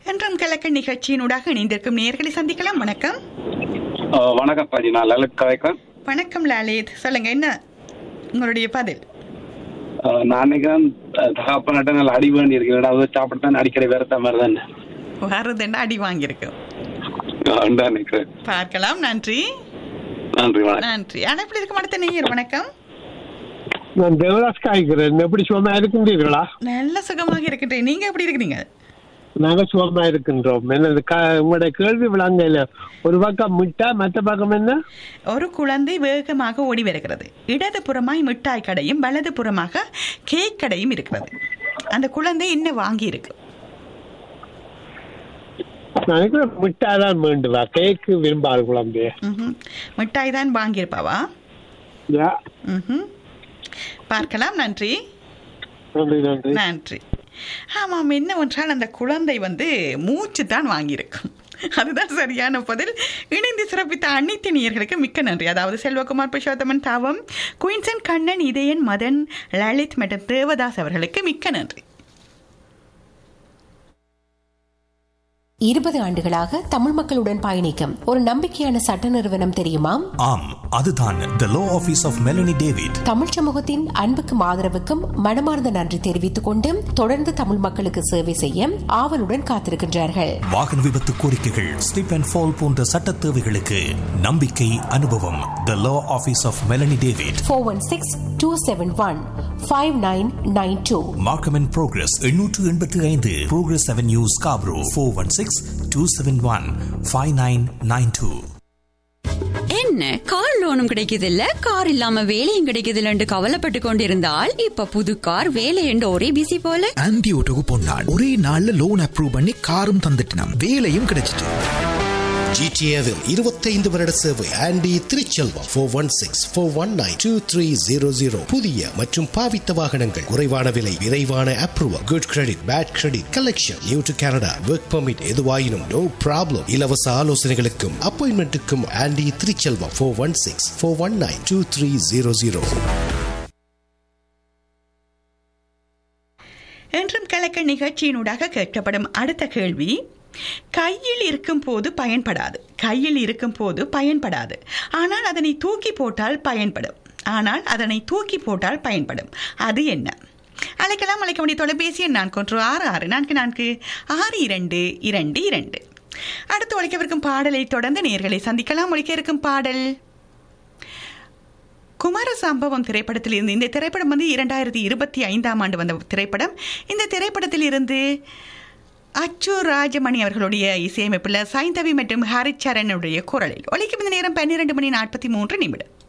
என்றும் கலக்க நிகழ்ச்சியினூடாக இணைந்திருக்கும் நேர்களை சந்திக்கலாம் வணக்கம் அஹ் வணக்கம் பாஜி நான் லலித் கலைக்கிறேன் வணக்கம் லாலித் சொல்லுங்க என்ன உங்களுடைய பதில் அஹ் நான் நினைக்கிறேன் அஹ் தகப்பன்கிட்ட நல்ல அடி வேண்டி இருக்கிறேன் அதை சாப்பிட்டு அடிக்கடி வேறத்த மாதிரி தான் வருதுன்னா அடி வாங்கியிருக்கும் தான் நினைக்கிறேன் பார்க்கலாம் நன்றி நன்றி வணக்கம் நன்றி அழைப்பில் இருக்கும் அடுத்த நேயர் வணக்கம் நான் தேவதாஸ் காய்க்கிறேன் எப்படி சுகமா இருக்கின்றீர்களா நல்ல சுகமாக இருக்கின்றேன் நீங்க எப்படி இருக்கிறீங்க நாங்க சுகமா இருக்கின்றோம் என்னது க- உங்களுடைய கேள்வி விளங்கல ஒரு பக்கம் மிட்டா மற்ற பக்கம் என்ன ஒரு குழந்தை வேகமாக ஓடி வருகிறது இடது புறமாய் மிட்டாய் கடையும் வலது புறமாக கேக் கடையும் இருக்கிறது அந்த குழந்தை என்ன வாங்கி இருக்கு நான் நினைக்கிறேன் மிட்டா தான் வேண்டுவா கேக்கு விரும்பாது குழந்தைய ம்ஹும். மிட்டாய் தான் வாங்கியிருப்பாவா யா, ம்ஹும். பார்க்கலாம் நன்றி நன்றி நன்றி நன்றி ஆமாம் என்னவென்றால் அந்த குழந்தை வந்து மூச்சு தான் வாங்கியிருக்கும் அதுதான் சரியான பதில் இணைந்து சிறப்பித்த அனைத்து நேயர்களுக்கு மிக்க நன்றி அதாவது செல்வகுமார் புருஷோத்தமன் தாவம் குயின்சன் கண்ணன் இதயன் மதன் லலித் மற்றும் தேவதாஸ் அவர்களுக்கு மிக்க நன்றி இருபது ஆண்டுகளாக தமிழ் மக்களுடன் பயணிக்கும் ஒரு நம்பிக்கையான சட்ட நிறுவனம் தெரியுமா ஆம் அதுதான் the law office of Melanie David Tamil சமூகத்தின் அன்புக்கும் ஆதரவுக்கும் மனமார்ந்த நன்றி தெரிவித்துக் கொண்டு தொடர்ந்து தமிழ் மக்களுக்கு சேவை செய்ய ஆவலுடன் காத்திருக்கின்றார்கள் வாகன விபத்து கோரிக்கைகள் ஸ்லிப் அண்ட் ஃபால் போன்ற சட்ட தேவைகளுக்கு நம்பிக்கை அனுபவம் the law office of Melanie David four one six two seven one five nine nine two Markham and Progress எண்ணூற்று எண்பத்தி ஐந்து Progress Avenue Scarborough four one six two seven one five nine nine two என்ன car லோனும் கிடைக்குதில்ல car இல்லாம வேலையும் கிடைக்குதில்லன்னு கவலைப்பட்டு கொண்டிருந்தால் இப்ப புது கார் வேலை என்று ஒரே பிசி போல ஆன்டி ஓட்டோக்கு பொன்னான் ஒரே நாள்ல லோன் அப்ரூவ் பண்ணி காரும் தந்துட்டான் வேலையும் கிடைச்சிட்டு ஜிடிஏவில் இருபத்தைந்து வருட சேவை Andy Thiruchelvam four one six four one nine two three zero zero புதிய மற்றும் பாவித்த வாகனங்கள் குறைவான விலை விரைவான approval good credit bad credit collection new to Canada work permit எதுவாயினும் நோ ப்ராப்ளம் இலவச ஆலோசனைகளுக்கும் அப்பாயின்மெண்ட்டுக்கும் Andy Thiruchelvam four one six four one nine two three zero zero என்றும் கலக்க நிகழ்ச்சியினூடாக கேட்கப்படும் அடுத்த கேள்வி கையில் இருக்கும் போது பயன்படாது கையில் இருக்கும் போது பயன்படாது ஆனால் அதனை தூக்கி போட்டால் பயன்படும் ஆனால் அதனை தூக்கி போட்டால் பயன்படும் அது என்ன அழைக்கலாம் அழைக்க வேண்டிய தொலைபேசி எண் நான்கு ஒன்று ஆறு ஆறு நான்கு நான்கு ஆறு இரண்டு இரண்டு இரண்டு அடுத்து ஒழிக்கவிருக்கும் பாடலை தொடர்ந்து நேர்களை சந்திக்கலாம் ஒழிக்க இருக்கும் பாடல் குமார சம்பவம் திரைப்படத்தில் இருந்து இந்த திரைப்படம் வந்து இரண்டாயிரத்தி இருபத்தி ஐந்தாம் ஆண்டு வந்த திரைப்படம் இந்த திரைப்படத்தில் இருந்து அச்சு ராஜமணி அவர்களுடைய இசையமைப்பில் சைந்தவி மற்றும் ஹரிச்சரனுடைய குரலில் ஒலிக்கும் இந்த நேரம் பன்னிரண்டு மணி நாற்பத்தி மூன்று நிமிடம்